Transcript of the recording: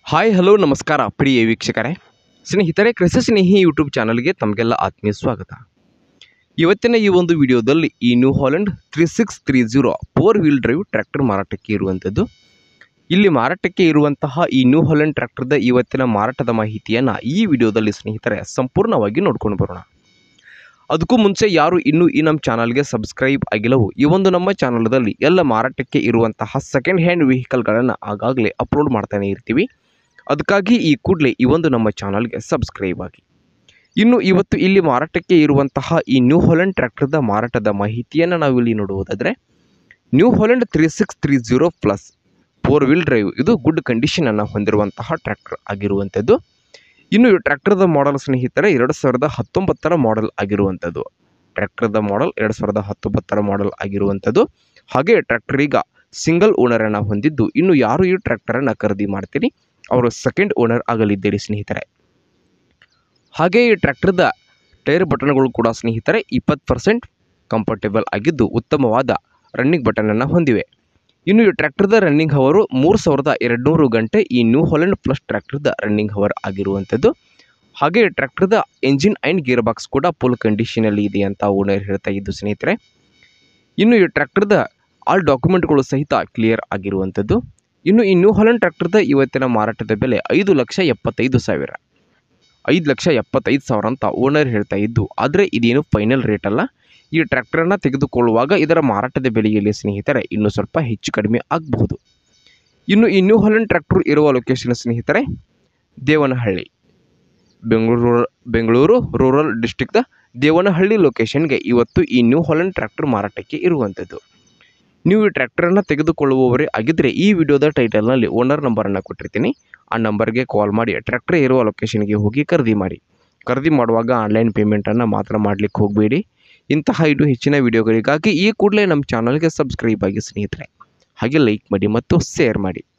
hi hello ನಮಸ್ಕಾರ ಪ್ರಿಯ ವೀಕ್ಷಕರೇ ಸ್ನೇಹಿತರೆ ಕೃಷಿ ಸ್ನೇಹಿ ಯೂಟ್ಯೂಬ್ ಚಾನಲ್ಗೆ ತಮಗೆಲ್ಲ ಆತ್ಮೀಯ ಸ್ವಾಗತ ಇವತ್ತಿನ ಈ ಒಂದು ವಿಡಿಯೋದಲ್ಲಿ ಈ New Holland three six three zero four wheel drive tractor ಮಾರಾಟಕ್ಕೆ ಇರುವಂಥದ್ದು ಇಲ್ಲಿ ಮಾರಾಟಕ್ಕೆ ಇರುವಂತಹ ಈ ನ್ಯೂ ಹಾಲೆಂಡ್ ಟ್ರ್ಯಾಕ್ಟರ್ದ ಇವತ್ತಿನ ಮಾರಾಟದ ಮಾಹಿತಿಯನ್ನು ಈ ವಿಡಿಯೋದಲ್ಲಿ ಸ್ನೇಹಿತರೆ ಸಂಪೂರ್ಣವಾಗಿ ನೋಡ್ಕೊಂಡು ಬರೋಣ ಅದಕ್ಕೂ ಮುಂಚೆ ಯಾರು ಇನ್ನೂ ಈ ನಮ್ಮ ಚಾನಲ್ಗೆ ಸಬ್ಸ್ಕ್ರೈಬ್ ಆಗಿಲ್ಲವೋ ಈ ಒಂದು ನಮ್ಮ ಚಾನಲ್ದಲ್ಲಿ ಎಲ್ಲ ಮಾರಾಟಕ್ಕೆ ಇರುವಂತಹ ಸೆಕೆಂಡ್ ಹ್ಯಾಂಡ್ ವೆಹಿಕಲ್ಗಳನ್ನು ಆಗಾಗಲೇ ಅಪ್ಲೋಡ್ ಮಾಡ್ತಾನೆ ಇರ್ತೀವಿ ಅದಕ್ಕಾಗಿ ಈ ಕೂಡಲೇ ಈ ಒಂದು ನಮ್ಮ ಚಾನಲ್ಗೆ ಸಬ್ಸ್ಕ್ರೈಬ್ ಆಗಿ ಇನ್ನು ಇವತ್ತು ಇಲ್ಲಿ ಮಾರಾಟಕ್ಕೆ ಇರುವಂತಹ ಈ ನ್ಯೂ ಹಾಲೆಂಡ್ ಟ್ರ್ಯಾಕ್ಟರ್ದ ಮಾರಾಟದ ಮಾಹಿತಿಯನ್ನು ನಾವು ಇಲ್ಲಿ ನೋಡುವುದಾದರೆ New Holland three six three zero plus four wheel drive ಇದು ಗುಡ್ ಕಂಡೀಷನನ್ನು ಹೊಂದಿರುವಂತಹ ಟ್ರ್ಯಾಕ್ಟರ್ ಆಗಿರುವಂಥದ್ದು ಇನ್ನು ಈ ಟ್ರ್ಯಾಕ್ಟರ್ದ ಮಾಡೆಲ್ ಸ್ನೇಹಿತರೆ ಎರಡು ಸಾವಿರದ ಹತ್ತೊಂಬತ್ತರ ಮಾಡೆಲ್ ಆಗಿರುವಂಥದ್ದು ಟ್ರ್ಯಾಕ್ಟರ್ದ ಮಾಡೆಲ್ ಎರಡು ಸಾವಿರದ ಹತ್ತೊಂಬತ್ತರ ಮಾಡೆಲ್ ಆಗಿರುವಂಥದ್ದು ಹಾಗೆ ಟ್ರ್ಯಾಕ್ಟರ್ ಈಗ ಸಿಂಗಲ್ ಓನರನ್ನು ಹೊಂದಿದ್ದು ಇನ್ನು ಯಾರು ಈ ಟ್ರ್ಯಾಕ್ಟರನ್ನು ಖರೀದಿ ಮಾಡ್ತೀರಿ ಅವರು ಸೆಕೆಂಡ್ ಓನರ್ ಆಗಲಿದ್ದೀರಿ ಸ್ನೇಹಿತರೆ ಹಾಗೆ ಈ ಟ್ರ್ಯಾಕ್ಟರ್ದ ಟೈರ್ ಬಟನ್ಗಳು ಕೂಡ ಸ್ನೇಹಿತರೆ ಇಪ್ಪತ್ತು ಪರ್ಸೆಂಟ್ ಕಂಫರ್ಟೇಬಲ್ ಆಗಿದ್ದು ಉತ್ತಮವಾದ ರನ್ನಿಂಗ್ ಬಟನನ್ನು ಹೊಂದಿವೆ ಇನ್ನು ಈ ಟ್ರ್ಯಾಕ್ಟರ್ದ ರನ್ನಿಂಗ್ ಹವರು ಮೂರು ಸಾವಿರದ ಎರಡುನೂರು ಗಂಟೆ ಈ ನ್ಯೂ ಹಾಲೆಂಡ್ ಪ್ಲಸ್ ಟ್ರ್ಯಾಕ್ಟರ್ದ ರನ್ನಿಂಗ್ ಹವರ್ ಆಗಿರುವಂಥದ್ದು ಹಾಗೆ ಈ ಟ್ರ್ಯಾಕ್ಟರ್ದ ಎಂಜಿನ್ ಆ್ಯಂಡ್ ಗೇರ್ ಬಾಕ್ಸ್ ಕೂಡ ಫುಲ್ ಕಂಡೀಷನಲ್ಲಿ ಇದೆ ಅಂತ ಓನರ್ ಹೇಳ್ತಾ ಇದ್ದು ಸ್ನೇಹಿತರೆ ಇನ್ನು ಈ ಟ್ರ್ಯಾಕ್ಟರ್ದ ಆಲ್ ಡಾಕ್ಯುಮೆಂಟ್ಗಳು ಸಹಿತ ಕ್ಲಿಯರ್ ಆಗಿರುವಂಥದ್ದು ಇನ್ನು ಈ ನ್ಯೂ ಹಾಲೆಂಡ್ ಟ್ರ್ಯಾಕ್ಟರ್ದ ಇವತ್ತಿನ ಮಾರಾಟದ ಬೆಲೆ ಐದು ಲಕ್ಷ ಎಪ್ಪತ್ತೈದು ಸಾವಿರ ಐದು ಲಕ್ಷ ಎಪ್ಪತ್ತೈದು ಸಾವಿರ ಅಂತ ಓನರ್ ಹೇಳ್ತಾ ಇದ್ದು ಆದರೆ ಇದೇನು ಫೈನಲ್ ರೇಟ್ ಅಲ್ಲ ಈ ಟ್ರ್ಯಾಕ್ಟರನ್ನು ತೆಗೆದುಕೊಳ್ಳುವಾಗ ಇದರ ಮಾರಾಟದ ಬೆಲೆಯಲ್ಲಿ ಸ್ನೇಹಿತರೆ ಇನ್ನೂ ಸ್ವಲ್ಪ ಹೆಚ್ಚು ಕಡಿಮೆ ಆಗಬಹುದು ಇನ್ನು ಈ ನ್ಯೂ ಹಾಲೆಂಡ್ ಟ್ರ್ಯಾಕ್ಟರ್ ಇರುವ ಲೊಕೇಶನ್ ಸ್ನೇಹಿತರೆ ದೇವನಹಳ್ಳಿ ಬೆಂಗಳೂರು ಬೆಂಗಳೂರು ರೂರಲ್ ಡಿಸ್ಟಿಕ್ದ ದೇವನಹಳ್ಳಿ ಲೊಕೇಶನ್ಗೆ ಇವತ್ತು ಈ ನ್ಯೂ ಹಾಲೆಂಡ್ ಟ್ರ್ಯಾಕ್ಟರ್ ಮಾರಾಟಕ್ಕೆ ಇರುವಂಥದ್ದು ನೀವು ಈ ಟ್ರ್ಯಾಕ್ಟರನ್ನು ತೆಗೆದುಕೊಳ್ಳುವವರೇ ಆಗಿದ್ದರೆ ಈ ವಿಡಿಯೋದ ಟೈಟಲ್ನಲ್ಲಿ ಓನರ್ ನಂಬರನ್ನು ಕೊಟ್ಟಿರ್ತೀನಿ ಆ ನಂಬರ್ಗೆ ಕಾಲ್ ಮಾಡಿ ಟ್ರ್ಯಾಕ್ಟರ್ ಇರುವ ಲೊಕೇಶನ್ಗೆ ಹೋಗಿ ಖರೀದಿ ಮಾಡಿ ಖರೀದಿ ಮಾಡುವಾಗ ಆನ್ಲೈನ್ ಪೇಮೆಂಟನ್ನು ಮಾತ್ರ ಮಾಡಲಿಕ್ಕೆ ಹೋಗಬೇಡಿ ಇಂತಹ ಇದು ಹೆಚ್ಚಿನ ವಿಡಿಯೋಗಳಿಗಾಗಿ ಈ ಕೂಡಲೇ ನಮ್ಮ ಚಾನಲ್ಗೆ ಸಬ್ಸ್ಕ್ರೈಬ್ ಆಗಿ ಸ್ನೇಹಿತರೆ ಹಾಗೆ ಲೈಕ್ ಮಾಡಿ ಮತ್ತು ಶೇರ್ ಮಾಡಿ